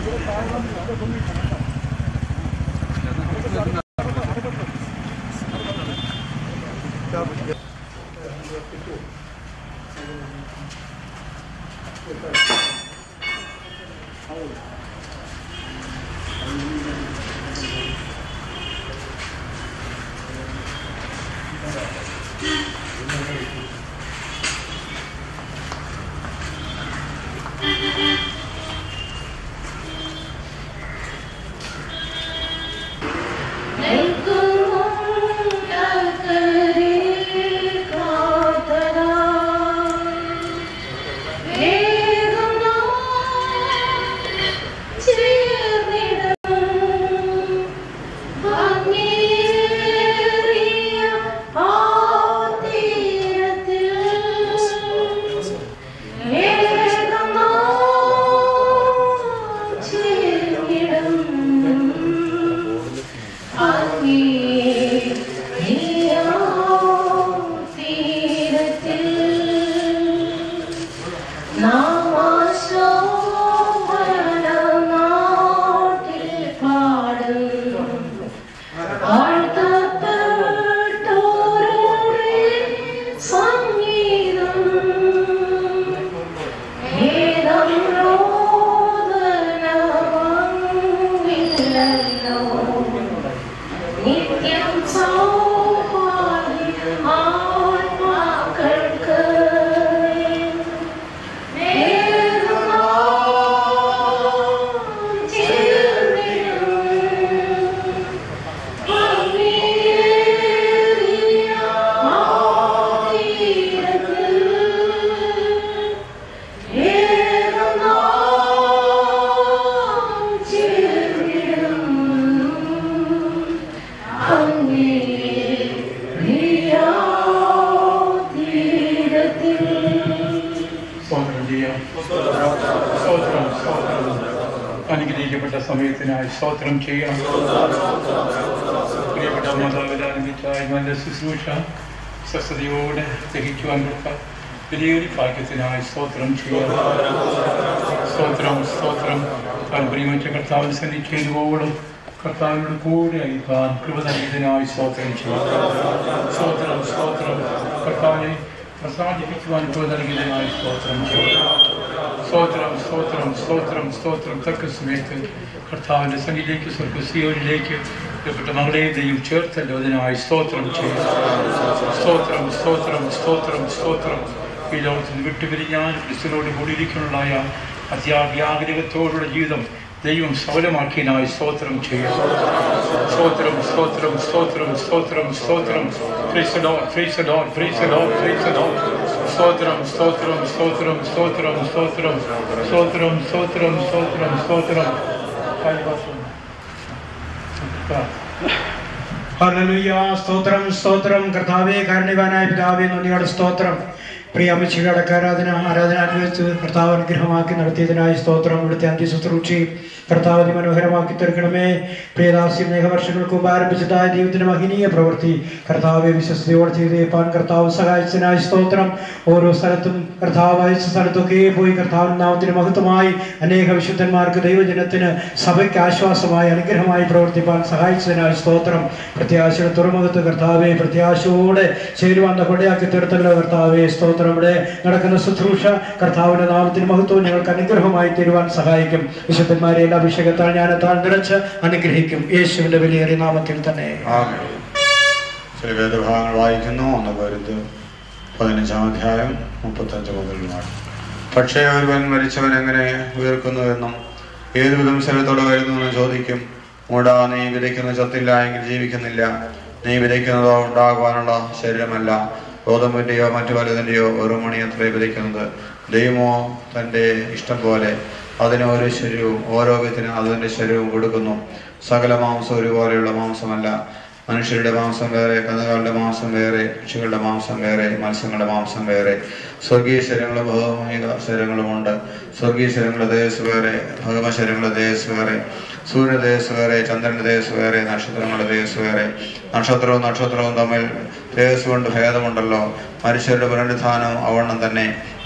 നിത്യം സൗഭാഗ്യം ആത്മാക്കൾക്ക് സ്തോത്രം ചെയ്യാം സ്തോത്രം സ്തോത്രം അനുഗ്രഹിക്കപ്പെട്ട സമയത്തിനായി സ്തോത്രം ചെയ്യാം പ്രിയപ്പെട്ട മാതാപിതാവിച്ചായ നല്ല ശുശ്രൂഷ സ്വസ്ഥതയോടെ ദഹിക്കുവാൻ കൊടുത്ത വലിയൊരു ഭാഗ്യത്തിനായി സ്തോത്രം ചെയ്യാം സ്തോത്രം സ്തോത്രം താൻ പ്രിയമിച്ച കർത്താവിന് സന്നിധിച്ചതുപോലെ കർത്താവിനോട് കൂടെ അയക്കാൻ കൃപ നൽകിയതിനായി സ്തോത്രം ചെയ്യാം സ്തോത്രം സ്തോത്രം കർത്താവിനെ പ്രസാദിപ്പിക്കുവാൻ കൃപ നൽകിയതിനായി സ്തോത്രം ചെയ്യാം സ്തോത്രം സ്തോത്രം സ്തോത്രം സ്തോത്രം തക്ക സമയത്ത് കർത്താവിൻ്റെ സന്നിധിയിലേക്ക് സ്വർഗസിയോനിലേക്ക് പ്രിയപ്പെട്ട മകളെ ദൈവം ചേർത്തല്ലോ അതിനായി സ്തോത്രം ചെയ്യും സ്തോത്രം സ്തോത്രം സ്തോത്രം സ്തോത്രം ഈ ലോകത്തിൽ നിന്ന് വിട്ടുപിരിഞ്ഞാൽ ക്രിസ്തുവിനോട് കൂടിയിരിക്കാനുള്ളായ അത്യാഗ്യാഗ്രഹത്തോടുള്ള ജീവിതം ദൈവം സഫലമാക്കിയതിനായി സ്തോത്രം ചെയ്യാം സ്തോത്രം സ്തോത്രം സ്തോത്രം സ്തോത്രം സ്തോത്രം Praise the Lord, praise the Lord, praise the Lord, praise the Lord. സ്തോത്രം സ്തോത്രം സ്തോത്രം സ്തോത്രം സ്തോത്രം സ്തോത്രം സ്തോത്രം സ്തോത്രം സ്തോത്രം കൈവാസം ഹല്ലേലൂയ സ്തോത്രം സ്തോത്രം കർത്താവേ കാരണവാനായ പിതാവേ നന്ദിയോടെ സ്തോത്രം പ്രിയ അമ്മച്ചിയുടെ അടക്ക ആരാധന ആരാധന അനുഭവിച്ച് കർത്താവ് അനുഗ്രഹമാക്കി നടത്തിയതിനായി സ്തോത്രം ഇവിടുത്തെ അന്ത്യശുശ്രൂഷയും കർത്താവ് അതിമനോഹരമാക്കി തീർക്കണമേ പ്രിയദാസി മേഘവർഷങ്ങൾക്ക് മുമ്പ് ആരംഭിച്ചതായ ദൈവത്തിന്റെ മഹനീയ പ്രവൃത്തി കർത്താവെ വിശ്വസ്തയോടെ ചെയ്തേപ്പാൻ കർത്താവ് സഹായിച്ചതിനായി സ്തോത്രം ഓരോ സ്ഥലത്തും കർത്താവ് അയച്ച സ്ഥലത്തൊക്കെ പോയി കർത്താവിൻ നാമത്തിന് മഹത്വമായി അനേക വിശുദ്ധന്മാർക്ക് ദൈവജനത്തിന് സഭയ്ക്ക് ആശ്വാസമായി അനുഗ്രഹമായി പ്രവർത്തിപ്പാൻ സഹായിച്ചതിനായി സ്തോത്രം പ്രത്യാശയുടെ തുറമുഖത്ത് കർത്താവെ പ്രത്യാശയോടെ ചേരുവാൻ കൊണ്ടയാക്കി തീർത്തല്ലോ കർത്താവെ സ്തോത്രം ഇവിടെ നടക്കുന്ന ശുശ്രൂഷ കർത്താവിന്റെ നാമത്തിന് മഹത്വം ഞങ്ങൾക്ക് അനുഗ്രഹമായി തീരുവാൻ സഹായിക്കും വിശുദ്ധന്മാരെ എല്ലാ അഭിഷേകത്താൽ ഞാൻ താൻ നിറച്ച് അനുഗ്രഹിക്കും യേശുവിന്റെ വലിയേറിയ നാമത്തിൽ തന്നെ ആമേൻ. ചില വേദഭാഗങ്ങൾ വായിക്കുന്നു ഒന്ന് വരുത് പതിനഞ്ചാം അധ്യായം മുപ്പത്തഞ്ച് മുതൽ പക്ഷേ ഒരുവൻ മരിച്ചവൻ എങ്ങനെ ഉയർക്കുന്നു എന്നും ഏതുവിധം ശരീരത്തോടെ വരുന്നു എന്ന് ചോദിക്കും മൂടാ നീ വിതയ്ക്കുന്ന ചത്തില്ല എങ്കിൽ ജീവിക്കുന്നില്ല നീ വിതയ്ക്കുന്നതോ ഉണ്ടാകുവാനുള്ള ശരീരമല്ല ഗോതമ്പിന്റെയോ മറ്റു പലതിന്റെയോ ഒരു മണി അത്രേ വിതയ്ക്കുന്നത് ദൈവമോ തൻ്റെ ഇഷ്ടം പോലെ അതിന് ഓരോ ശരീരവും ഓരോ വിധത്തിന് അതിൻ്റെ ശരീരവും കൊടുക്കുന്നു സകല മാംസം ഒരുപോലെയുള്ള മാംസമല്ല മനുഷ്യരുടെ മാംസം വേറെ കന്നുകാലിയുടെ മാംസം വേറെ പക്ഷികളുടെ മാംസം വേറെ മത്സ്യങ്ങളുടെ മാംസം വേറെ സ്വർഗീയ ശരീരങ്ങളും ഭൗമിക ശരീരങ്ങളുമുണ്ട് സ്വർഗീയ ശരീരങ്ങളുടെ ദേശ് വേറെ ഭഗവ ശരീരങ്ങളുടെ ദേശ് വേറെ സൂര്യന്റെ ദേശ് വേറെ ചന്ദ്രന്റെ ദേശ് വേറെ നക്ഷത്രങ്ങളുടെ ദേശ് വേറെ നക്ഷത്രവും നക്ഷത്രവും തമ്മിൽ തേജസ് കൊണ്ട് ഭേദമുണ്ടല്ലോ മനുഷ്യരുടെ പുനരുത്ഥാനം അവണ്ണം തന്നെ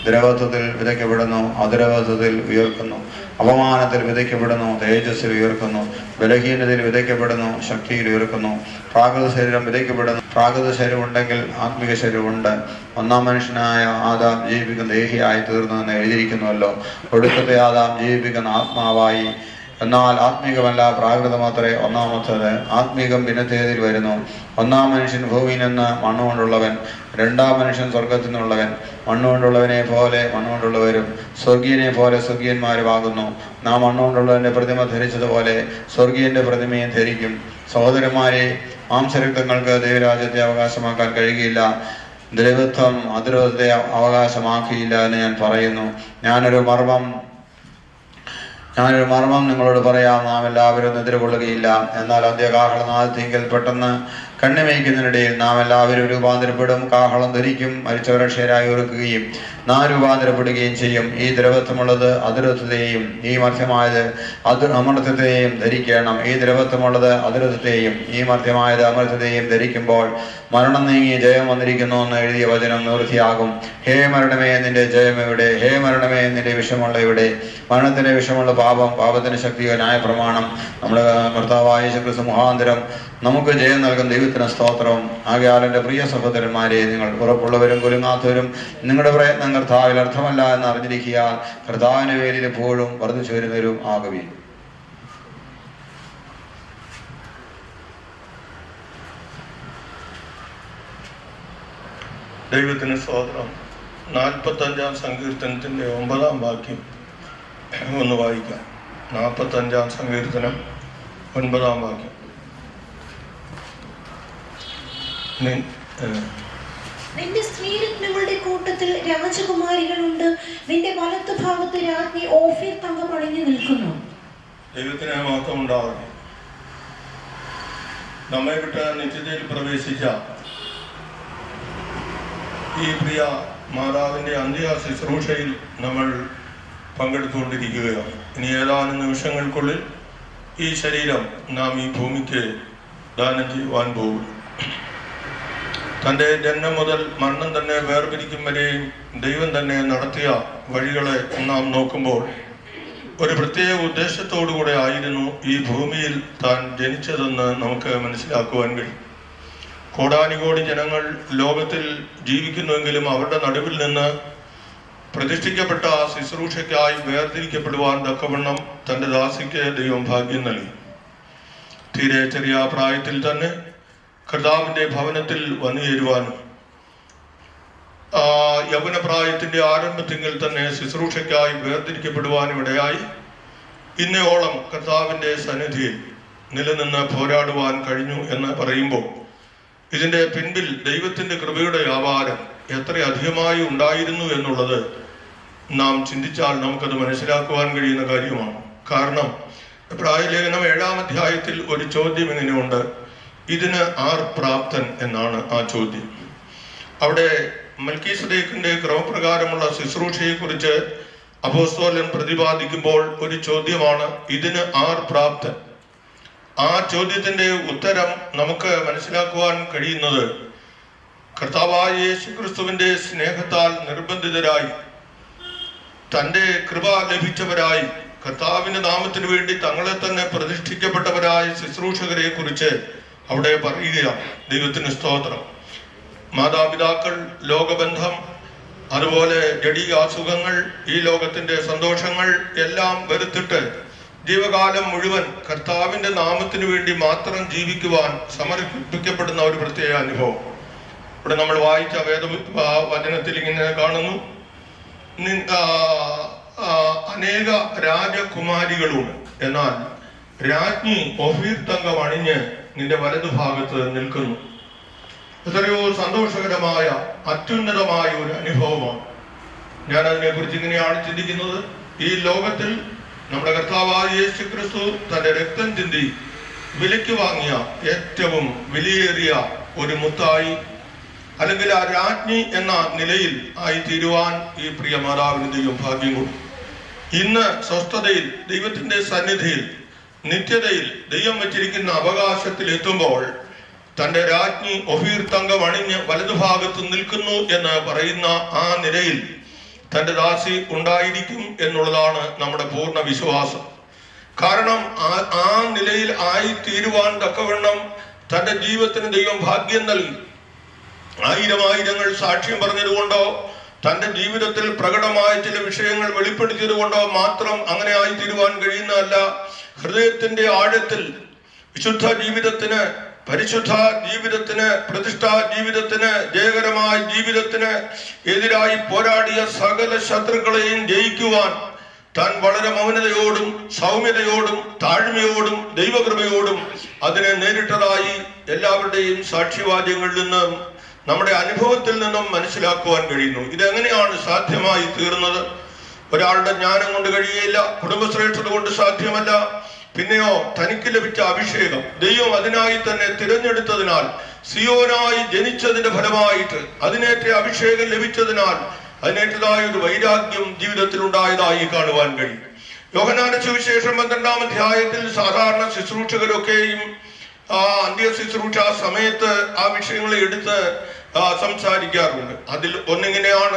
ദ്രവത്വത്തിൽ വിതയ്ക്കപ്പെടുന്നു അദ്രവത്വത്തിൽ ഉയർക്കുന്നു അപമാനത്തിൽ വിതയ്ക്കപ്പെടുന്നു തേജസ്സിൽ ഉയർക്കുന്നു ബലഹീനതയിൽ വിതയ്ക്കപ്പെടുന്നു ശക്തിയിൽ ഉയർക്കുന്നു പ്രാകൃത ശരീരം വിതയ്ക്കപ്പെടുന്നു പ്രാകൃത ശരീരം ഉണ്ടെങ്കിൽ ആത്മിക ശരീരമുണ്ട് ഒന്നാം മനുഷ്യനായ ആദാം ജീവിക്കുന്ന ദേഹിയായി തീർന്നു എന്ന് എഴുതിയിരിക്കുന്നുവല്ലോ ഒടുക്കത്തെ ആദാം ജീവിപ്പിക്കുന്ന ആത്മാവായി എന്നാൽ ആത്മീകമല്ല പ്രാകൃതമാത്രേ ഒന്നാമത്തത് ആത്മീകം ഭിന്നത്തേതിൽ വരുന്നു ഒന്നാം മനുഷ്യൻ ഭൂമിയിൽ നിന്ന് മണ്ണുകൊണ്ടുള്ളവൻ രണ്ടാം മനുഷ്യൻ സ്വർഗത്തിൽ നിന്നുള്ളവൻ മണ്ണുകൊണ്ടുള്ളവനെ പോലെ മണ്ണുകൊണ്ടുള്ളവരും സ്വർഗീയനെ പോലെ സ്വർഗീയന്മാരുമാകുന്നു നാം മണ്ണുകൊണ്ടുള്ളവന്റെ പ്രതിമ ധരിച്ചതുപോലെ സ്വർഗീയന്റെ പ്രതിമയും ധരിക്കും സഹോദരന്മാരെ മാംസരക്തങ്ങൾക്ക് ദൈവരാജ്യത്തെ അവകാശമാക്കാൻ കഴിയുകയില്ല ദ്രവത്വം അതിർവത്തെ അവകാശമാക്കിയില്ല എന്ന് ഞാൻ പറയുന്നു ഞാനൊരു മർമ്മം ഞാനൊരു മർമ്മം നിങ്ങളോട് പറയാം നാം എല്ലാവരും എതിർകൊള്ളുകയില്ല എന്നാൽ അന്ത്യകാഹളനാഥത്തിങ്കിൽ പെട്ടെന്ന് കണ്ണിമയ്ക്കുന്നതിനിടയിൽ നാം എല്ലാവരും രൂപാന്തരപ്പെടും കാഹളം ധരിക്കും മരിച്ചവരക്ഷരായി ഒരുക്കുകയും നാം രൂപാന്തരപ്പെടുകയും ചെയ്യും ഈ ദ്രവത്വമുള്ളത് അതിരത്വത്തെയും ഈ മധ്യമായത് അത് അമൃതത്തെയും ധരിക്കണം ഈ ദ്രവത്വമുള്ളത് അതിരത്വത്തെയും ഈ മധ്യമായത് അമൃതത്തെയും ധരിക്കുമ്പോൾ മരണം നീങ്ങി ജയം വന്നിരിക്കുന്നു എന്ന് എഴുതിയ വചനം നിവൃത്തിയാകും ഹേ മരണമേ നിന്റെ ജയം എവിടെ ഹേ മരണമേ നിന്റെ വിഷമുള്ള ഇവിടെ മരണത്തിന്റെ വിഷമുള്ള പാപം പാപത്തിന്റെ ശക്തിയോ ന്യായ പ്രമാണം നമ്മുടെ കർത്താവായ യേശുക്രിസ്തു മുഖാന്തരം നമുക്ക് ജയം നൽകും ദൈവത്തിന് സ്തോത്രം ആകയാൽ എൻ്റെ പ്രിയ സഹോദരന്മാരെ നിങ്ങൾ ഉറപ്പുള്ളവരും കുലുങ്ങാത്തവരും നിങ്ങളുടെ പ്രയത്നം കർത്താവിൽ അർത്ഥമല്ല എന്ന് അറിഞ്ഞിരിക്കുക കർത്താവിന്റെ പേരിൽ എപ്പോഴും വർദ്ധിച്ചു വരുന്നവരും ആകുകയും ദൈവത്തിന് സ്തോത്രം നാൽപ്പത്തഞ്ചാം സങ്കീർത്തനത്തിൻ്റെ ഒമ്പതാം വാക്യം ഒന്ന് വായിക്കാം നാൽപ്പത്തഞ്ചാം സങ്കീർത്തനം ഒൻപതാം വാക്യം നി- ഏഹ്, നിന്റെ സ്ത്രീരത്നങ്ങളുടെ കൂട്ടത്തിൽ രാജകുമാരികളുണ്ട് നിന്റെ വലത്ത് ഭാഗത്ത് രാജ്ഞി ഓഫീർ തങ്കം അണിഞ്ഞു നിൽക്കുന്നു ദൈവത്തിന് മഹത്വം ഉണ്ടാവട്ടെ നമ്മെ വിട്ട് നിത്യതയിൽ പ്രവേശിച്ച ഈ പ്രിയ മാതാവിൻ്റെ അന്ത്യ ശുശ്രൂഷയിൽ നമ്മൾ പങ്കെടുത്തുകൊണ്ടിരിക്കുകയാണ് ഇനി ഏതാനും നിമിഷങ്ങൾക്കുള്ളിൽ ഈ ശരീരം നാം ഈ ഭൂമിക്ക് ദാനം ചെയ്യുവാൻ പോകും തൻ്റെ ജന്മം മുതൽ മരണം തന്നെ വേർപിരിക്കും വരെയും ദൈവം തന്നെ നടത്തിയ വഴികളെ നാം നോക്കുമ്പോൾ ഒരു പ്രത്യേക ഉദ്ദേശത്തോടുകൂടെ ആയിരുന്നു ഈ ഭൂമിയിൽ താൻ ജനിച്ചതെന്ന് നമുക്ക് മനസ്സിലാക്കുവാൻ കഴിയും കോടാനുകോടി ജനങ്ങൾ ലോകത്തിൽ ജീവിക്കുന്നുവെങ്കിലും അവരുടെ നടുവിൽ നിന്ന് പ്രതിഷ്ഠിക്കപ്പെട്ട ആ ശുശ്രൂഷയ്ക്കായി വേർതിരിക്കപ്പെടുവാൻ തക്കവണ്ണം തൻ്റെ ദാസിക്ക് ദൈവം ഭാഗ്യം നൽകി തീരെ ചെറിയ പ്രായത്തിൽ തന്നെ കർത്താവിൻ്റെ ഭവനത്തിൽ വന്നു ചേരുവാനും ആ യൗവനപ്രായത്തിന്റെ ആരംഭത്തിങ്കിൽ തന്നെ ശുശ്രൂഷയ്ക്കായി വേർതിരിക്കപ്പെടുവാനും ഇടയായി ഇന്നയോളം കർത്താവിന്റെ സന്നിധിയിൽ നിലനിന്ന് പോരാടുവാൻ കഴിഞ്ഞു എന്ന് പറയുമ്പോൾ ഇതിന്റെ പിൻപിൽ ദൈവത്തിന്റെ കൃപയുടെ വ്യാപാരം എത്ര അധികമായി ഉണ്ടായിരുന്നു എന്നുള്ളത് നാം ചിന്തിച്ചാൽ നമുക്കത് മനസ്സിലാക്കുവാൻ കഴിയുന്ന കാര്യമാണ് കാരണം പ്രായലേഖനം ഏഴാം അധ്യായത്തിൽ ഒരു ചോദ്യം ഇങ്ങനെയുണ്ട് ഇതിന് ആർ പ്രാപ്തൻ എന്നാണ് ആ ചോദ്യം അവിടെ മൽക്കീസദേക്കിന്റെ ക്രമപ്രകാരമുള്ള ശുശ്രൂഷയെക്കുറിച്ച് അപ്പോസ്തോലൻ പ്രതിപാദിക്കുമ്പോൾ ഒരു ചോദ്യമാണ് ഇതിന് ആർ പ്രാപ്തൻ ആ ചോദ്യത്തിന്റെ ഉത്തരം നമുക്ക് മനസ്സിലാക്കുവാൻ കഴിയുന്നത് കർത്താവായ യേശു ക്രിസ്തുവിന്റെ സ്നേഹത്താൽ നിർബന്ധിതരായി തന്റെ കൃപ ലഭിച്ചവരായി കർത്താവിന്റെ നാമത്തിന് വേണ്ടി തങ്ങളെ തന്നെ പ്രതിഷ്ഠിക്കപ്പെട്ടവരായ ശുശ്രൂഷകരെ കുറിച്ച് അവിടെ പറയുകയാണ് ദൈവത്തിന് സ്തോത്രം മാതാപിതാക്കൾ ലോകബന്ധം അതുപോലെ ജടിക അസുഖങ്ങൾ ഈ ലോകത്തിന്റെ സന്തോഷങ്ങൾ എല്ലാം വെറുത്തിട്ട് ജീവകാലം മുഴുവൻ കർത്താവിന്റെ നാമത്തിന് വേണ്ടി മാത്രം ജീവിക്കുവാൻ സമർപ്പിക്കപ്പെടുന്ന ഒരു പ്രത്യേക അനുഭവം ഇവിടെ നമ്മൾ വായിച്ച വേദ ആ, വചനത്തിൽ ഇങ്ങനെ കാണുന്നു നി- ആ, ആ, അനേക രാജകുമാരികളുണ്ട് എന്നാൽ രാജ്ഞി ഒഫീർ തങ്കം അണിഞ്ഞ് നിന്റെ വലതുഭാഗത്ത് നിൽക്കുന്നു എത്രയോ സന്തോഷകരമായ അത്യുന്നതമായ ഒരു അനുഭവമാണ് ഞാൻ അതിനെക്കുറിച്ച് ഇങ്ങനെയാണ് ചിന്തിക്കുന്നത് ഈ ലോകത്തിൽ നമ്മുടെ കർത്താവായ യേശു ക്രിസ്തു തന്റെ രക്തം ചിന്തി വിലയ്ക്ക് വാങ്ങിയ ഏറ്റവും വിലയേറിയ ഒരു മുത്തായി അല്ലെങ്കിൽ ആ രാജ്ഞി എന്ന നിലയിൽ ആയി തീരുവാൻ ഈ പ്രിയ മാതാവിന് ദൈവം ഭാഗ്യം കൊടുത്തു ഇന്ന് സ്വസ്ഥതയിൽ ദൈവത്തിന്റെ സന്നിധിയിൽ നിത്യതയിൽ ദൈവം വച്ചിരിക്കുന്ന അവകാശത്തിൽ എത്തുമ്പോൾ തന്റെ രാജ്ഞി ഒഫീർ തങ്കം അണിഞ്ഞ് വലതുഭാഗത്ത് നിൽക്കുന്നു എന്ന് പറയുന്ന ആ നിലയിൽ തന്റെ ദാസി ഉണ്ടായിരിക്കും എന്നുള്ളതാണ് നമ്മുടെ പൂർണ്ണ വിശ്വാസം കാരണം ആ ആ നിലയിൽ ആയി തീരുവാൻ തക്കവണ്ണം തന്റെ ജീവിതത്തിന് ദൈവം ഭാഗ്യം നൽകി ആയിരം ആയിരങ്ങൾ സാക്ഷ്യം പറഞ്ഞതുകൊണ്ടോ തന്റെ ജീവിതത്തിൽ പ്രകടമായ ചില വിഷയങ്ങൾ വെളിപ്പെടുത്തിയതുകൊണ്ടോ മാത്രം അങ്ങനെ ആയി തീരുവാൻ കഴിയുന്നതല്ല ഹൃദയത്തിന്റെ ആഴത്തിൽ വിശുദ്ധ ജീവിതത്തിന് പരിശുദ്ധ ജീവിതത്തിന് പ്രതിഷ്ഠാ ജീവിതത്തിന് ജയകരമായ ജീവിതത്തിന് എതിരായി പോരാടിയ സകല ശത്രുക്കളെയും ജയിക്കുവാൻ താൻ വളരെ മൗനതയോടും സൗമ്യതയോടും താഴ്മയോടും ദൈവകൃപയോടും അതിനെ നേരിട്ടതായി എല്ലാവരുടെയും സാക്ഷ്യവാദ്യങ്ങളിൽ നിന്നും നമ്മുടെ അനുഭവത്തിൽ നിന്നും മനസ്സിലാക്കുവാൻ കഴിയുന്നു ഇതെങ്ങനെയാണ് സാധ്യമായി തീർന്നത് ഒരാളുടെ ജ്ഞാനം കൊണ്ട് കഴിയുകയില്ല കുടുംബശ്രേഷ്ഠത കൊണ്ട് സാധ്യമല്ല പിന്നെയോ തനിക്ക് ലഭിച്ച അഭിഷേകം ദൈവം അതിനായി തന്നെ തിരഞ്ഞെടുത്തതിനാൽ സിയോനായി ജനിച്ചതിന്റെ ഫലമായിട്ട് അതിനേറ്റ അഭിഷേകം ലഭിച്ചതിനാൽ അതിനേറ്റതായ ഒരു വൈരാഗ്യം ജീവിതത്തിൽ ഉണ്ടായതായി കാണുവാൻ കഴിയും യോഹനാന്റെ സുവിശേഷം പന്ത്രണ്ടാം അധ്യായത്തിൽ സാധാരണ ശുശ്രൂഷകരൊക്കെയും ആ അന്ത്യ ശുശ്രൂഷ സമയത്ത് ആ വിഷയങ്ങളെ എടുത്ത് ആ, സംസാരിക്കാറുണ്ട് അതിൽ ഒന്നിങ്ങനെയാണ്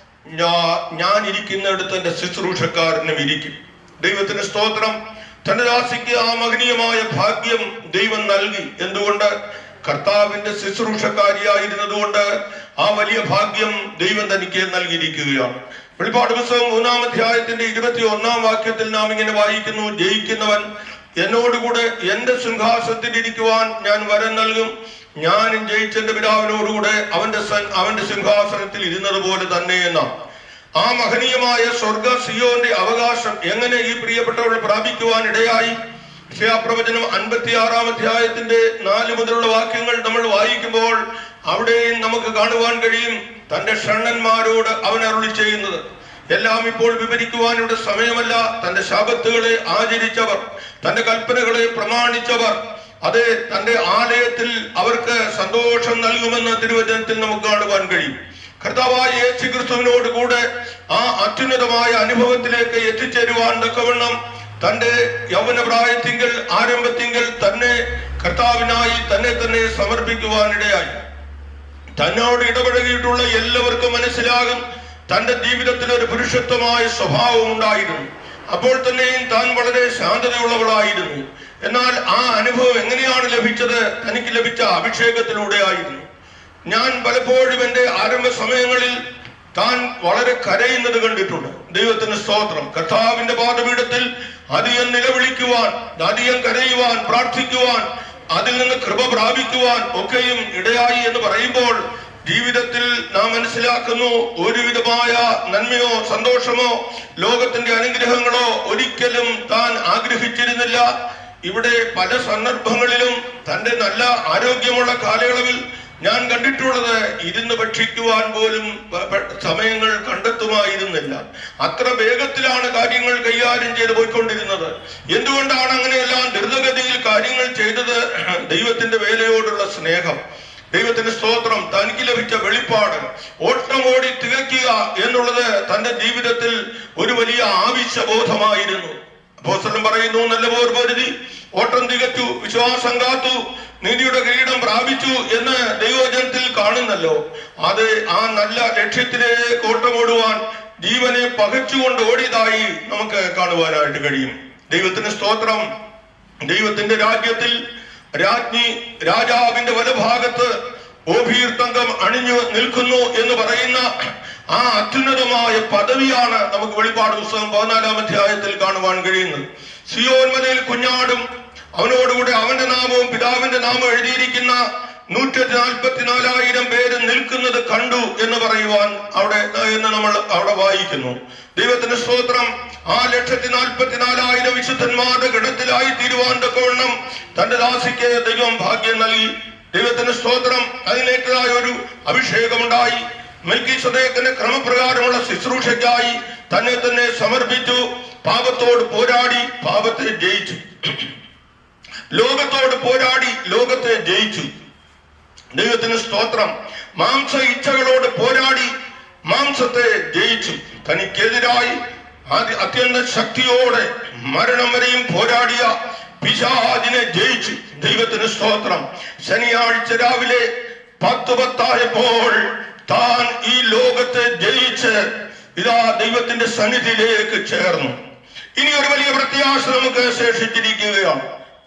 ഞാ- ഞാൻ ഇരിക്കുന്നിടത്ത് എന്റെ ശുശ്രൂഷക്കാരനും ഇരിക്കും ദൈവത്തിന് സ്തോത്രം തന്റെ ദാസിക്ക് ആ മഹനീയമായ ഭാഗ്യം ദൈവം നൽകി എന്തുകൊണ്ട് കർത്താവിന്റെ ശുശ്രൂഷക്കാരിയായിരുന്നതുകൊണ്ട് ആ വലിയ ഭാഗ്യം ദൈവം തനിക്ക് നൽകിയിരിക്കുകയാണ് വെളിപ്പാട് പുസ്തകം മൂന്നാം അധ്യായത്തിന്റെ ഇരുപത്തി ഒന്നാം വാക്യത്തിൽ നാം ഇങ്ങനെ വായിക്കുന്നു ജയിക്കുന്നവൻ എന്നോടുകൂടെ എന്റെ സിംഹാസനത്തിൽ ഇരിക്കുവാൻ ഞാൻ വരം നൽകും ഞാനും ജയിച്ചെന്റെ പിതാവിനോടുകൂടെ അവന്റെ സൻ അവന്റെ സിംഹാസനത്തിൽ ഇരുന്നത് പോലെ തന്നെ എന്നാണ് ആ മഹനീയമായ സ്വർഗ സിയോന്റെ അവകാശം എങ്ങനെ ഈ പ്രിയപ്പെട്ടവൾ പ്രാപിക്കുവാൻ ഇടയായി പ്രവചനം അൻപത്തിയാറാം അധ്യായത്തിന്റെ നാല് മുതലുള്ള വാക്യങ്ങൾ നമ്മൾ വായിക്കുമ്പോൾ അവിടെയും നമുക്ക് കാണുവാൻ കഴിയും തന്റെ ഷണ്ണന്മാരോട് അവൻ അരുളി ചെയ്യുന്നത് എല്ലാം ഇപ്പോൾ വിവരിക്കുവാൻ ഇവിടെ സമയമല്ല തന്റെ ശാപത്തുകളെ ആചരിച്ചവർ തന്റെ കൽപ്പനകളെ പ്രമാണിച്ചവർ അത് തന്റെ ആലയത്തിൽ അവർക്ക് സന്തോഷം നൽകുമെന്ന് തിരുവചനത്തിൽ നമുക്ക് കാണുവാൻ കഴിയും കർത്താവായ യേശു ക്രിസ്തുവിനോട് കൂടെ ആ അത്യുന്നതമായ അനുഭവത്തിലേക്ക് എത്തിച്ചേരുവാൻ തക്കവണ്ണം തന്റെ യൗവന പ്രായത്തിങ്കൽ ആരംഭത്തിങ്കൽ തന്നെ കർത്താവിനായി തന്നെ തന്നെ സമർപ്പിക്കുവാനിടയായി തന്നോട് ഇടപഴകിയിട്ടുള്ള എല്ലാവർക്കും മനസ്സിലാകും തന്റെ ജീവിതത്തിൽ ഒരു പുരുഷത്വമായ സ്വഭാവം ഉണ്ടായിരുന്നു അപ്പോൾ തന്നെയും താൻ വളരെ ശാന്തതയുള്ളവളായിരുന്നു എന്നാൽ ആ അനുഭവം എങ്ങനെയാണ് ലഭിച്ചത് തനിക്ക് ലഭിച്ച അഭിഷേകത്തിലൂടെ ആയിരുന്നു ഞാൻ പലപ്പോഴും എന്റെ ആരംഭ സമയങ്ങളിൽ താൻ വളരെ കരയുന്നത് കണ്ടിട്ടുണ്ട് ദൈവത്തിന് സ്തോത്രം കർത്താവിന്റെ പാദപീഠത്തിൽ അധികം നിലവിളിക്കുവാൻ അധികം കരയുവാൻ പ്രാർത്ഥിക്കുവാൻ അതിൽ നിന്ന് കൃപ പ്രാപിക്കുവാൻ ഒക്കെയും ഇടയായി എന്ന് പറയുമ്പോൾ ജീവിതത്തിൽ നാം മനസ്സിലാക്കുന്നു ഒരുവിധമായ നന്മയോ സന്തോഷമോ ലോകത്തിന്റെ അനുഗ്രഹങ്ങളോ ഒരിക്കലും താൻ ആഗ്രഹിച്ചിരുന്നില്ല ഇവിടെ പല സന്ദർഭങ്ങളിലും തന്റെ നല്ല ആരോഗ്യമുള്ള കാലയളവിൽ ഞാൻ കണ്ടിട്ടുള്ളത് ഇരുന്ന് ഭക്ഷിക്കുവാൻ പോലും പ- പ- സമയങ്ങൾ കണ്ടെത്തുമായിരുന്നില്ല അത്ര വേഗത്തിലാണ് കാര്യങ്ങൾ കൈകാര്യം ചെയ്ത് പോയിക്കൊണ്ടിരുന്നത് എന്തുകൊണ്ടാണ് അങ്ങനെയെല്ലാം ദ്രുതഗതിയിൽ കാര്യങ്ങൾ ചെയ്തത് ദൈവത്തിന്റെ വേലയോടുള്ള സ്നേഹം ദൈവത്തിന്റെ സ്തോത്രം തനിക്ക് ലഭിച്ച വെളിപ്പാട് ഓട്ടമോടി തികയ്ക്കുക എന്നുള്ളത് തന്റെ ജീവിതത്തിൽ ഒരു വലിയ ആവശ്യബോധമായിരുന്നു അപ്പോസ്തലൻ പറയുന്നു നല്ല പോർ പൊരുതി ഓട്ടം തികച്ചു വിശ്വാസം കാത്തു നീതിയുടെ കിരീടം പ്രാപിച്ചു എന്ന് ദൈവജനത്തിൽ കാണുന്നല്ലോ അത് ആ നല്ല ലക്ഷ്യത്തിലേക്ക് ഓട്ടമോടുവാൻ ജീവനെ പകച്ചുകൊണ്ട് ഓടിയതായി നമുക്ക് കാണുവാനായിട്ട് കഴിയും ദൈവത്തിന് സ്തോത്രം ദൈവത്തിന്റെ രാജ്യത്തിൽ രാജ്ഞി രാജാവിന്റെ വലഭാഗത്ത് ഓഭീർ തങ്കം അണിഞ്ഞു നിൽക്കുന്നു എന്ന് പറയുന്ന ആ അത്യുന്നതമായ പദവിയാണ് നമുക്ക് വെളിപ്പാട് പുസ്തകം പതിനാലാം അധ്യായത്തിൽ കാണുവാൻ കഴിയുന്നത് സിയോൻ മലയിൽ കുഞ്ഞാടും അവനോടുകൂടെ അവന്റെ നാമവും പിതാവിന്റെ നാമവും എഴുതിയിരിക്കുന്ന നൂറ്റി നാൽപ്പത്തിനാലായിരം പേര് നിൽക്കുന്നത് കണ്ടു എന്ന് പറയുവാൻ അവിടെ എന്ന് നമ്മൾ അവിടെ വായിക്കുന്നു ദൈവത്തിന്റെ സ്തോത്രം ആ ലക്ഷത്തി നാൽപ്പത്തിനാലായിരം വിശുദ്ധന്മാരുടെ ഗണത്തിലായി തീരുവാൻ തക്കവണ്ണം തന്റെ ദാസിക്ക് ദൈവം ഭാഗ്യം നൽകി ദൈവത്തിന്റെ സ്തോത്രം അതിനേറ്റതായ ഒരു അഭിഷേകമുണ്ടായി മെൽക്കി സദേക്കിന്റെ ക്രമപ്രകാരമുള്ള ശുശ്രൂഷയ്ക്കായി തന്നെ തന്നെ സമർപ്പിച്ചു പാപത്തോട് പോരാടി പാപത്തെ ജയിച്ചു ലോകത്തോട് പോരാടി ലോകത്തെ ജയിച്ചു ദൈവത്തിന് സ്തോത്രം മാംസ ഇച്ഛകളോട് പോരാടി മാംസത്തെ ജയിച്ചു തനിക്കെതിരായി അതി- അത്യന്ത ശക്തിയോടെ മരണം വരെയും പോരാടിയ പിശാചിനെ ജയിച്ചു ദൈവത്തിന് സ്തോത്രം ശനിയാഴ്ച രാവിലെ പത്ത് പത്തായപ്പോൾ താൻ ഈ ലോകത്തെ ജയിച്ച് ഇതാ ദൈവത്തിന്റെ സന്നിധിയിലേക്ക് ചേർന്നു ഇനി ഒരു വലിയ പ്രത്യാശ നമുക്ക് ശേഷിച്ചിരിക്കുകയാണ്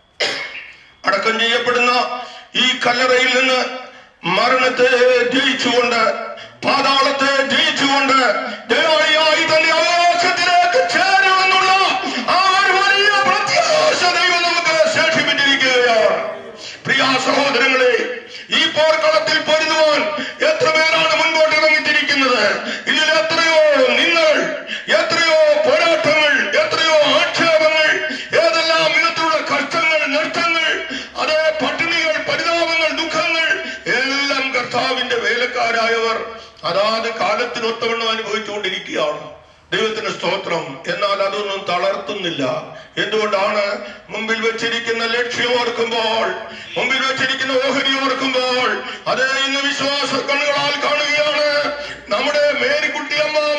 അടക്കം ചെയ്യപ്പെടുന്ന ഈ കല്ലറയിൽ നിന്ന് മരണത്തെ ജയിച്ചുകൊണ്ട് പാതാളത്തെ ജയിച്ചുകൊണ്ട് ദയാളിയായി തന്റെ അവകാശത്തിലേക്ക് ചേരുമെന്നുള്ള ആ ഒരു വലിയ പ്രത്യാശ ദൈവം നമുക്ക് ശേഷിപ്പിച്ചിരിക്കുകയാണ് പ്രിയ സഹോദരങ്ങളെ ഈ പോർക്കളത്തിൽ പൊരുതുവാൻ എത്ര പേരാണ് മുൻപോട്ട് ഇറങ്ങിത്തിരിക്കുന്നത് ഇതിൽ എത്രയോ നിങ്ങൾ എത്രയോ പോരാട്ടങ്ങൾ എത്രയോ ആക്ഷേപങ്ങൾ ഏതെല്ലാം വിധത്തിലുള്ള കഷ്ടങ്ങൾ നഷ്ടങ്ങൾ അതേ പട്ടിണികൾ പരിതാപങ്ങൾ ദുഃഖങ്ങൾ എല്ലാം കർത്താവിന്റെ വേലക്കാരായവർ അതാത് കാലത്തിനൊത്തവണ്ണം അനുഭവിച്ചുകൊണ്ടിരിക്കുകയാണ് ദൈവത്തിന് സ്തോത്രം എന്നാൽ അതൊന്നും തളർത്തുന്നില്ല എന്തുകൊണ്ടാണ് മുമ്പിൽ വെച്ചിരിക്കുന്ന ലക്ഷ്യം ഓർക്കുമ്പോൾ മുമ്പിൽ വെച്ചിരിക്കുന്ന ഓഹരി ഓർക്കുമ്പോൾ അതേ ഇന്ന് വിശ്വാസ കണ്ണുകളാൽ കാണുകയാണ് നമ്മുടെ മേരിക്കുട്ടി അമ്മാമ്മ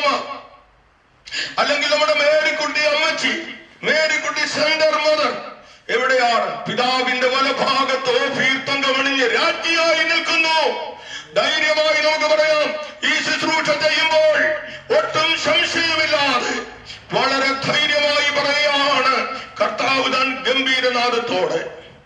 അല്ലെങ്കിൽ നമ്മുടെ മേരിക്കുട്ടി അമ്മച്ചി മേരിക്കുട്ടി സെന്റർ മദർ എവിടെയാണ് പിതാവിന്റെ വലഭാഗത്ത് ഓഫീർത്തങ്കമണിഞ്ഞ് രാജ്ഞിയായി നിൽക്കുന്നു ധൈര്യമായി നമുക്ക് പറയാം ഈ ശുശ്രൂഷ ചെയ്യുമ്പോൾ ഒട്ടും സംശയമില്ലാതെ വളരെ ധൈര്യമായി പറയുകയാണ് കർത്താവ് താൻ ഗംഭീരനാഥത്തോടെ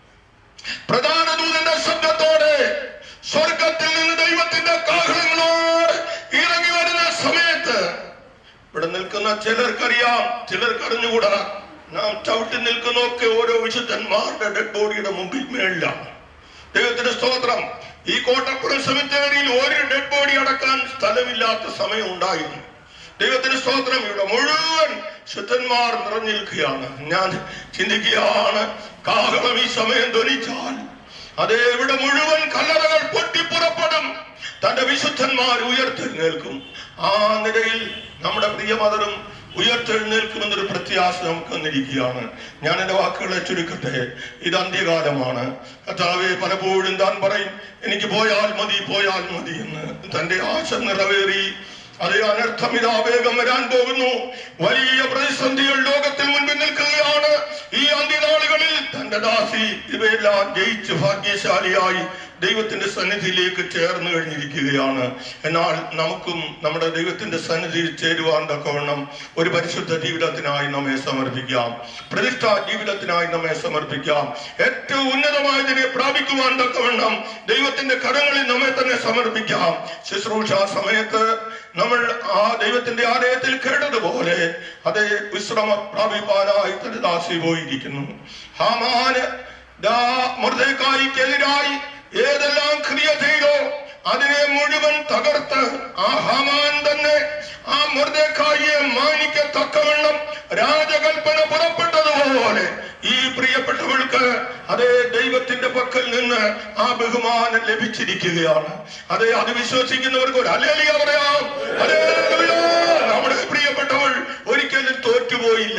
പ്രധാന ദൂതന്റെ ശബ്ദത്തോടെ സ്വർഗത്തിൽ നിന്ന് ദൈവത്തിന്റെ കാഹളങ്ങളോട് ഇറങ്ങി വരുന്ന സമയത്ത് ഇവിടെ നിൽക്കുന്ന ചിലർക്കറിയാം ചിലർക്ക് അറിഞ്ഞുകൂടാ നാം ചവിട്ടി നിൽക്കുന്നൊക്കെ ഓരോ വിശുദ്ധന്മാരുടെ ഡെഡ് ബോഡിയുടെ മുമ്പിൽ മേളിലാണ് ദൈവത്തിന്റെ സ്തോത്രം ഈ കോട്ടപ്പുറം സെമിത്തേരിയിൽ ഒരു ഡെഡ് ബോഡി അടക്കാൻ സ്ഥലമില്ലാത്ത സമയം ഉണ്ടായിരുന്നു ദൈവത്തിന്റെ സ്തോത്രം ഇവിടെ മുഴുവൻ ശുദ്ധന്മാർ നിറഞ്ഞിരിക്കുകയാണ് ഞാൻ ചിന്തിക്കുകയാണ് കാഹളം ഈ സമയം ധ്വനിച്ചാൽ അതേ ഇവിടെ മുഴുവൻ കല്ലറകൾ പൊട്ടിപ്പുറപ്പെടും തന്റെ വിശുദ്ധന്മാർ ഉയർത്തെഴുന്നേൽക്കും ആ നിലയിൽ നമ്മുടെ പ്രിയമതരും ഉയർത്തെഴുന്നേൽക്കുമെന്നൊരു പ്രത്യാശ നമുക്ക് വന്നിരിക്കുകയാണ് ഞാൻ എന്റെ വാക്കുകളെ ചുരുക്കട്ടെ ഇത് അന്ത്യകാലമാണ് കർത്താവെ പലപ്പോഴും താൻ പറയും എനിക്ക് പോയാൽ മതി പോയാൽ മതി എന്ന് തന്റെ ആശ നിറവേറി അതേ അനർത്ഥം ഇതാ വേഗം വരാൻ പോകുന്നു വലിയ പ്രതിസന്ധികൾ ലോകത്തിൽ മുൻപിൽ നിൽക്കുകയാണ് ഈ അന്ത്യനാളുകളിൽ തന്റെ ദാസി ഇവയെല്ലാം ജയിച്ച് ഭാഗ്യശാലിയായി ദൈവത്തിന്റെ സന്നിധിയിലേക്ക് ചേർന്ന് കഴിഞ്ഞിരിക്കുകയാണ് എന്നാൽ നമുക്കും നമ്മുടെ ദൈവത്തിന്റെ സന്നിധിയിൽ ചേരുവാൻ തക്കവണ്ണം ഒരു പരിശുദ്ധ ജീവിതത്തിനായി നമ്മെ സമർപ്പിക്കാം പ്രതിഷ്ഠാ ജീവിതത്തിനായി നമ്മെ സമർപ്പിക്കാം ഏറ്റവും ഉന്നതമായതിനെ പ്രാപിക്കുവാൻ തക്കവണ്ണം ദൈവത്തിന്റെ കരങ്ങളിൽ നമ്മെ തന്നെ സമർപ്പിക്കാം ശുശ്രൂഷ സമയത്ത് നമ്മൾ ആ ദൈവത്തിന്റെ ആലയത്തിൽ കേട്ടതുപോലെ അതേ വിശ്രമം പ്രാപിപ്പാനായി തന്റെ ദാസി പോയിരിക്കുന്നു ഹാമാന് ദാ മൃതക്കായിക്കെതിരായി ഏതെല്ലാം ക്രിയ ചെയ്തോ അതിനെ മുഴുവൻ തകർത്ത് ആ ഹമാൻ തന്നെ ആ മൃതക്കായിയെ മാനിക്കത്തക്കവണ്ണം രാജകൽപ്പന പുറപ്പെട്ടതുപോലെ ഈ പ്രിയപ്പെട്ടവൾക്ക് അതേ ദൈവത്തിന്റെ പക്കൽ നിന്ന് ആ ബഹുമാനം ലഭിച്ചിരിക്കുകയാണ് അതേ അത് വിശ്വസിക്കുന്നവർക്ക് ഒരു അലേലിയ പറയാം ഹല്ലേലൂയ. നമ്മുടെ പ്രിയപ്പെട്ടവൾ ഒരിക്കലും തോറ്റുപോയില്ല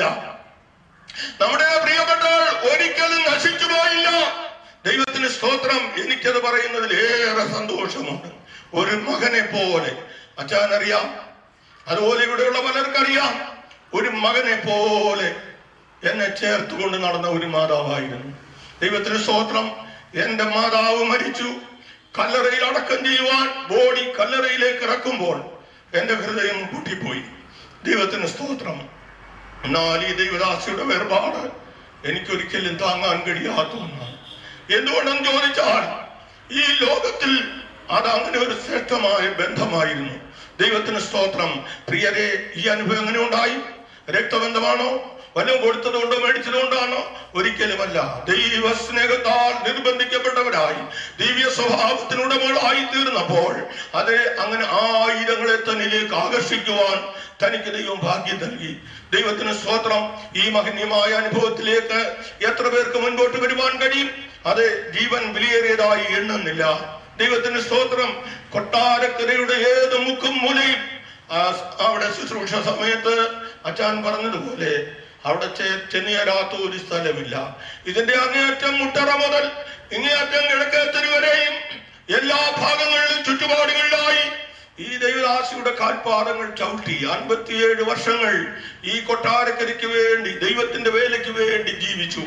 നമ്മുടെ പ്രിയപ്പെട്ടവൾ ഒരിക്കലും നശിച്ചു പോയില്ല ദൈവത്തിന് സ്തോത്രം എനിക്കത് പറയുന്നതിൽ ഏറെ സന്തോഷമുണ്ട് ഒരു മകനെ പോലെ അച്ഛനറിയാം അതുപോലെ ഇവിടെയുള്ള പലർക്കറിയാം ഒരു മകനെ പോലെ എന്നെ ചേർത്തുകൊണ്ട് നടന്ന ഒരു മാതാവായിരുന്നു ദൈവത്തിന് സ്തോത്രം എന്റെ മാതാവ് മരിച്ചു കല്ലറയിൽ അടക്കം ചെയ്യുവാൻ ബോഡി കല്ലറയിലേക്ക് ഇറക്കുമ്പോൾ എന്റെ ഹൃദയം പൊട്ടിപ്പോയി ദൈവത്തിന് സ്തോത്രം എന്നാൽ ഈ ദൈവദാസിയുടെ വേർപാട് എനിക്കൊരിക്കലും താങ്ങാൻ കഴിയാത്ത ഒന്നാണ് എന്തുകൊണ്ടെന്ന് ചോദിച്ചാൽ ഈ ലോകത്തിൽ അത് അങ്ങനെ ഒരു ശ്രേഷ്ഠമായ ബന്ധമായിരുന്നു ദൈവത്തിന് സ്തോത്രം പ്രിയരെ ഈ അനുഭവം എങ്ങനെ ഉണ്ടായി രക്തബന്ധമാണോ വല്ലതും കൊടുത്തതുകൊണ്ടോ മേടിച്ചതുകൊണ്ടാണോ ഒരിക്കലുമല്ല ദൈവ സ്നേഹത്താൽ നിർബന്ധിക്കപ്പെട്ടവരായി ദിവ്യ സ്വഭാവത്തിനുടമകളായി തീർന്നപ്പോൾ അത് അങ്ങനെ ആയിരങ്ങളെ തന്നിലേക്ക് ആകർഷിക്കുവാൻ തനിക്ക് ദൈവം ഭാഗ്യം നൽകി ദൈവത്തിന് സ്തോത്രം ഈ മഹനീയമായ അനുഭവത്തിലേക്ക് എത്ര പേർക്ക് മുൻപോട്ട് വരുവാൻ കഴിയും അത് ജീവൻ വിലയേറിയതായി എണ്ണുന്നില്ല ദൈവത്തിന് സ്തോത്രം കൊട്ടാരക്കരയുടെ ഏത് മുക്കും മൂലയും ആ സ് അവിടെ ശുശ്രൂഷ സമയത്ത് അച്ഛൻ പറഞ്ഞതുപോലെ അവിടെ ചെ- ചെന്നുചേരാത്ത ഒരു സ്ഥലമില്ല ഇതിന്റെ അങ്ങേയറ്റം മുട്ടറ മുതൽ ഇങ്ങേയറ്റം കിഴക്കേത്തരി വരെയും എല്ലാ ഭാഗങ്ങളിലും ചുറ്റുപാടുകളിലായി ഈ ദൈവദാസിയുടെ കാൽപാദങ്ങൾ ചവിട്ടി അൻപത്തിയേഴ് വർഷങ്ങൾ ഈ കൊട്ടാരക്കരയ്ക്ക് വേണ്ടി ദൈവത്തിന്റെ വേലയ്ക്ക് വേണ്ടി ജീവിച്ചു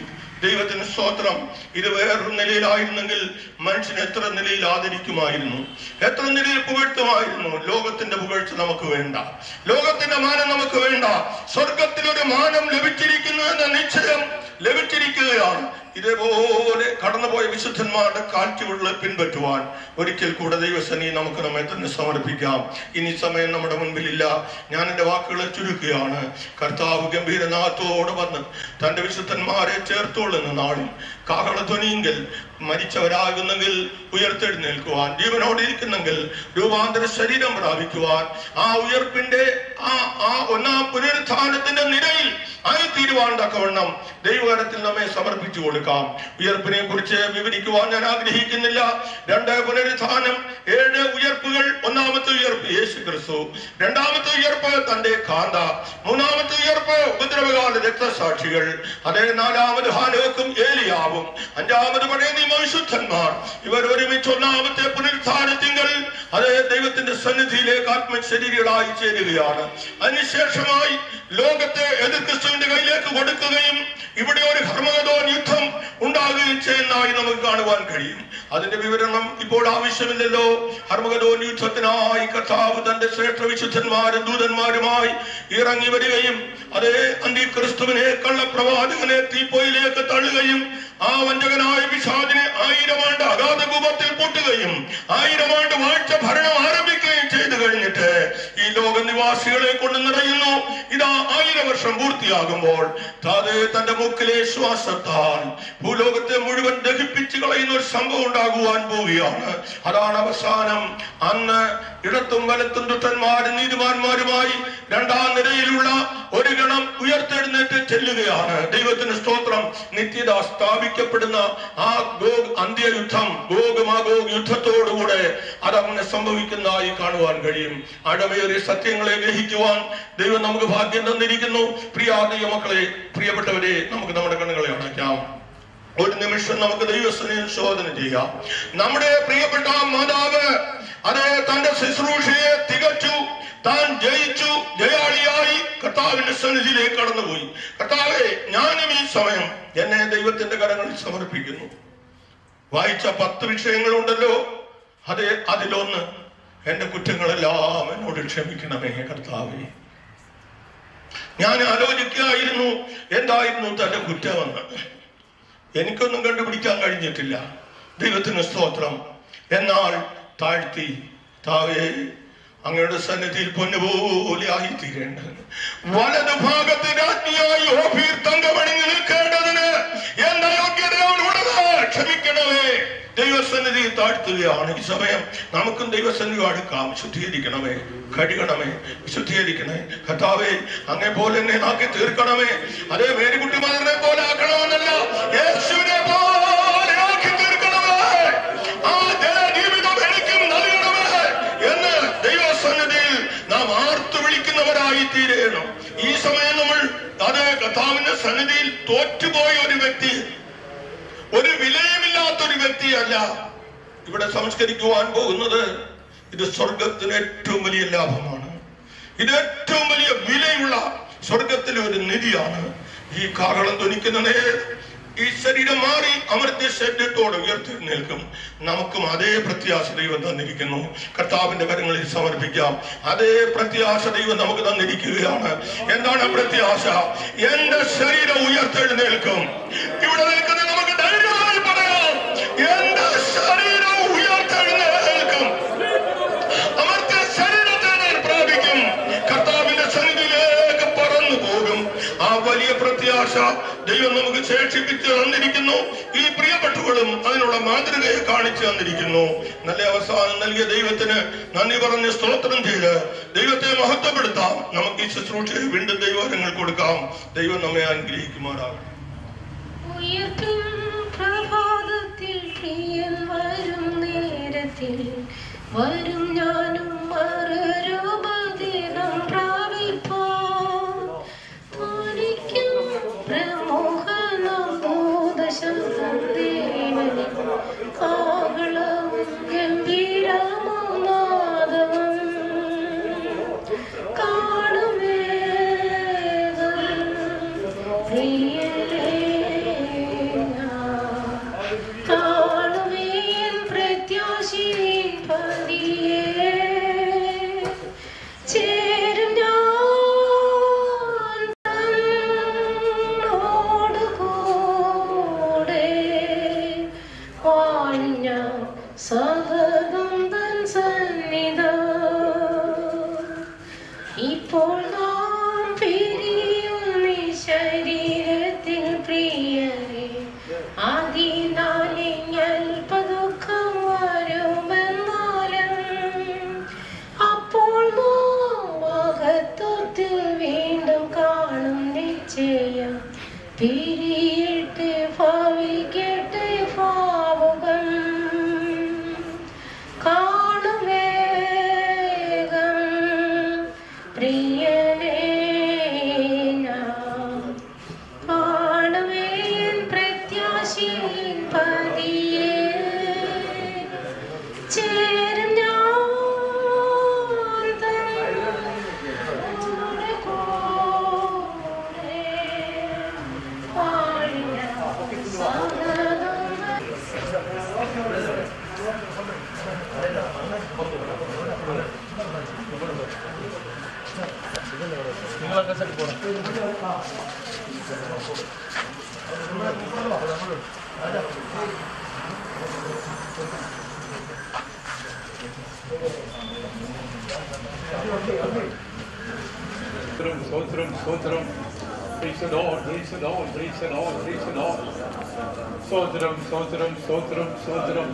ദൈവത്തിന് സ്തോത്രം ഇത് വേറൊരു നിലയിലായിരുന്നെങ്കിൽ മനുഷ്യൻ എത്ര നിലയിൽ ആദരിക്കുമായിരുന്നു എത്ര നിലയിൽ പുകഴ്ത്തുമായിരുന്നു ലോകത്തിന്റെ പുകഴ്ച നമുക്ക് വേണ്ട ലോകത്തിന്റെ മാനം നമുക്ക് വേണ്ട സ്വർഗത്തിൽ ഒരു മാനം ലഭിച്ചിരിക്കുന്നു എന്ന നിശ്ചയം ലഭിച്ചിരിക്കുകയാണ് ഇതേപോലെ കടന്നുപോയ വിശുദ്ധന്മാരുടെ കാഴ്ചകളിൽ പിൻപറ്റുവാൻ ഒരിക്കൽ കൂടെ ദൈവസനി നമുക്ക് നമ്മെ തന്നെ സമർപ്പിക്കാം ഇനി സമയം നമ്മുടെ മുൻപിലില്ല ഞാൻ എൻ്റെ വാക്കുകളെ ചുരുക്കുകയാണ് കർത്താവ് ഗംഭീരനാഥത്തോടെ വന്ന് തൻ്റെ വിശുദ്ധന്മാരെ ചേർത്തോളുന്ന നാളിൽ കാഹളധ്വനിയെങ്കിൽ മരിച്ചവരാകുന്നെങ്കിൽ ഉയർത്തെഴുന്നേൽക്കുവാൻ ജീവനോടെ ഇരിക്കുന്നെങ്കിൽ രൂപാന്തര ശരീരം പ്രാപിക്കുവാൻ ആ ഉയർപ്പിന്റെ ആ ആ ഒന്നാം പുനരുത്ഥാനത്തിന്റെ നിരയിൽ ആയിത്തീരുവാൻ തക്കവണ്ണം ദൈവകരത്തിൽ നമ്മെ സമർപ്പിച്ചു കൊടുക്കാം ഉയർപ്പിനെ കുറിച്ച് വിവരിക്കുവാൻ ഞാൻ ആഗ്രഹിക്കുന്നില്ല രണ്ട് പുനരുത്ഥാനം ഏഴ് ഉയർപ്പുകൾ ഒന്നാമത്തെ ഉയർപ്പ് യേശു ക്രിസ്തു രണ്ടാമത്തെ ഉയർപ്പ് തന്റെ കാന്ത മൂന്നാമത്തെ ഉയർപ്പ് ഉപദ്രവകാല രക്തസാക്ഷികൾ അതേ നാലാമത് ഹാനോക്കും ഏലിയാവും അഞ്ചാമത് പഴയ നിയമവിശുദ്ധന്മാർ ഇവർ ഒരുമിച്ച് ഒന്നാമത്തെ പുനരുത്ഥാനത്തിങ്കൽ അതേ ദൈവത്തിന്റെ സന്നിധിയിലേക്ക് ആത്മശരീരങ്ങളായി ചേരുകയാണ് അതിനുശേഷമായി ലോകത്തെ എതിർ ക്രിസ്തുവിന്റെ കയ്യിലേക്ക് കൊടുക്കുകയും ഇവിടെ ഒരു ഹർമഗതോൻ യുദ്ധം ഉണ്ടാകുകയും ചെയ്യുന്നതായി നമുക്ക് കാണുവാൻ കഴിയും അതിന്റെ വിവരണം ഇപ്പോൾ ആവശ്യമില്ലല്ലോ ഹർമഗതോൻ യുദ്ധത്തിനായി കർത്താവ് തന്റെ ശ്രേഷ്ഠ വിശുദ്ധന്മാരും ദൂതന്മാരുമായി ഇറങ്ങി വരികയും അതേ അന്തിക്രിസ്തുവിനെ കള്ളപ്രവാചകനെ തീപ്പൊയിലേക്ക് തള്ളുകയും ആ വഞ്ചകനായ വിഷാദിനെ ആയിരം ആണ്ട് അഗാധ കൂപത്തിൽ പൂട്ടുകയും ആയിരം ആണ്ട് വാഴ്ച ഭരണം ആരംഭിക്കുകയും ചെയ്തു കഴിഞ്ഞിട്ട് ഈ ലോക നിവാസികളെ കൊണ്ട് നിറയുന്നു ഇതാ ആയിരം വർഷം പൂർത്തിയാകുമ്പോൾ താതെ തന്റെ മൂക്കിലെ ശ്വാസത്താൽ ഭൂലോകത്തെ മുഴുവൻ ദഹിപ്പിച്ചു കളയുന്ന ഒരു സംഭവം ഉണ്ടാകുവാൻ പോവുകയാണ് അതാണ് അവസാനം അന്ന് ഇടത്തും വലത്തും ദുഷ്ടന്മാരും നീതിമാന്മാരുമായി രണ്ടാം നിരയിലുള്ള ഒരു ഗണം ഉയർത്തെഴുന്നേറ്റ് ചെല്ലുകയാണ് ദൈവത്തിന് സ്തോത്രം നിത്യത സ്ഥാപിക്കപ്പെടുന്ന ആ ഗോഗ് അന്ത്യയുദ്ധം ഗോഗ് മാഗോഗ് യുദ്ധത്തോടുകൂടെ അതങ്ങനെ സംഭവിക്കുന്നതായി കാണുവാൻ കഴിയും അടമേറിയ സത്യങ്ങളെ ഗ്രഹിക്കുവാൻ ദൈവം നമുക്ക് ഭാഗ്യം തന്നിരിക്കുന്നു പ്രിയ ദൈവമക്കളെ പ്രിയപ്പെട്ടവരെ നമുക്ക് നമ്മുടെ കണ്ണുകളെ അടയ്ക്കാം ഒരു നിമിഷം നമുക്ക് ദൈവസ്ഥനെ ശോധന ചെയ്യാം നമ്മുടെ പ്രിയപ്പെട്ട മാതാവ് അത് തന്റെ ശുശ്രൂഷയെ തികച്ചു താൻ ജയിച്ചു ജയാളിയായി കർത്താവിന്റെ സന്നിധിയിലേക്ക് കടന്നുപോയി കർത്താവെ ഞാനും ഈ സമയം എന്നെ ദൈവത്തിന്റെ കരങ്ങളിൽ സമർപ്പിക്കുന്നു വായിച്ച പത്ത് വിഷയങ്ങളുണ്ടല്ലോ അതെ അതിലൊന്ന് എന്റെ കുറ്റങ്ങളെല്ലാം എന്നോട് ക്ഷമിക്കണമേ കർത്താവേ ഞാൻ ആലോചിക്കുകയായിരുന്നു എന്തായിരുന്നു തന്റെ കുറ്റമെന്ന് എനിക്കൊന്നും കണ്ടുപിടിക്കാൻ കഴിഞ്ഞിട്ടില്ല ദൈവത്തിന് സ്തോത്രം എന്നാൽ താഴ്ത്തി താവേ അങ്ങയുടെ സന്നിധിയിൽ പൊന്നുപോലെ ആയിത്തീരേണ്ടത് വലതു ഭാഗത്ത് രാജ്ഞിയായി ഓഫീർ തങ്കമണിഞ്ഞ് നിൽക്കേണ്ടതിന് എന്റെ യോഗ്യതയോടുള്ളത് ക്ഷമിക്കണമേ ദൈവസന്നിധി താഴ്ത്തുകയാണ് ഈ സമയം നമുക്കും ദൈവസന്നിധി അടുക്കാം ശുദ്ധീകരിക്കണമേ കഴുകണമേ വിശുദ്ധീകരിക്കണേ കഥാവേ അങ്ങേ പോലെ എന്നെ ആക്കി തീർക്കണമേ അതേ മേരിക്കുട്ടി മദറിനെ പോലെ ആക്കണമെന്നല്ല യേശുവിനെ പോലെ ആക്കി തീർക്കണമേ ആ ജനജീവിതം എനിക്കും നൽകണമേ എന്ന് ദൈവസന്നിധിയിൽ നാം ആർത്തു വിളിക്കുന്നവരായി തീരണം ഈ സമയം നമ്മൾ അതേ കഥാവിന്റെ സന്നിധിയിൽ തോറ്റുപോയ ഒരു വ്യക്തി ഒരു വിലയുമില്ലാത്ത ഒരു വ്യക്തിയല്ല ഇവിടെ സംസ്കരിക്കുവാൻ പോകുന്നത് ഇത് സ്വർഗത്തിന് ഏറ്റവും വലിയ ലാഭമാണ് ഇത് ഏറ്റവും വലിയ വിലയുള്ള സ്വർഗത്തിലെ ഒരു നിധിയാണ് ഈ കാഹളം ധ്വനിക്കുന്ന നേരം ഈ ശരീരം മാറി അമർത്തിയ ശരീരത്തോട് ഉയർത്തെഴുന്നേൽക്കും നമുക്കും അതേ പ്രത്യാശ ദൈവം തന്നിരിക്കുന്നു കർത്താവിന്റെ കരങ്ങളിൽ സമർപ്പിക്കാം അതേ പ്രത്യാശ ദൈവം നമുക്ക് തന്നിരിക്കുകയാണ് എന്താണ് ആ പ്രത്യാശ എന്റെ ശരീരം ഉയർത്തെഴുന്നേൽക്കും ഇവിടെ നിൽക്കുന്ന നമുക്ക് ധൈര്യമായി പറയാം എന്റെ ശരീരം ഉയർത്തെഴുന്നേൽക്കും അമർത്തിയ ശരീരത്തെ ഞാൻ പ്രാപിക്കും കർത്താവിന്റെ സന്നിധിയിലേക്ക് പറന്നു പോകും ആ വലിയ പ്രത്യാശ ദൈവം നമുക്ക് ശേഷിപ്പിച്ച് തന്നിരിക്കുന്നു ഈ പ്രിയപ്പെട്ടവളും അതിനുള്ള മാതൃകയെ കാണിച്ചു തന്നിരിക്കുന്നു നല്ല അവസാനം നൽകിയ ദൈവത്തിന് നന്ദി പറഞ്ഞ് സ്തോത്രം ചെയ്ത് ദൈവത്തെ മഹത്വപ്പെടുത്താം നമുക്ക് ഈ ശുശ്രൂഷയെ വീണ്ടും ദൈവങ്ങൾ കൊടുക്കാം ദൈവം നമ്മെ അനുഗ്രഹിക്കുമാറാകും ഉയർത്തും പ്രഭാതത്തിൽ പ്രിയൻ വരും നേരത്തിൽ വരും ഞാനും മറുരൂപദിനം പ്രാപിപ്പാൻ ധ്വനിക്കും പ്രമോഹനം ഭൂതശബ്ദം ദേവനി കാഹളവും ഗംഭീരവും നാദവും കാണുമേ പ്രിയരേ പിരിയട്ടെ ഭാവിക്കട്ടെ ഭാവുകം കാണുവേഗം പ്രിയനേ ഞാൻ കാണുവേൻ പ്രത്യാശീൻ പതിയെ ചേരും ഞാൻ തൻ കൂടെ കൂടെ വാഴിയ സഹനം Sotram, Sotram, Sotram. Praise the Lord, praise the Lord, praise the Lord, praise the Lord. Sotram, Sotram, Sotram, Sotram.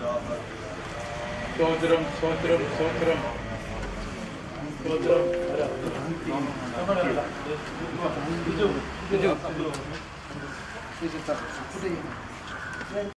Sotram, Sotram, Sotram. Sotram.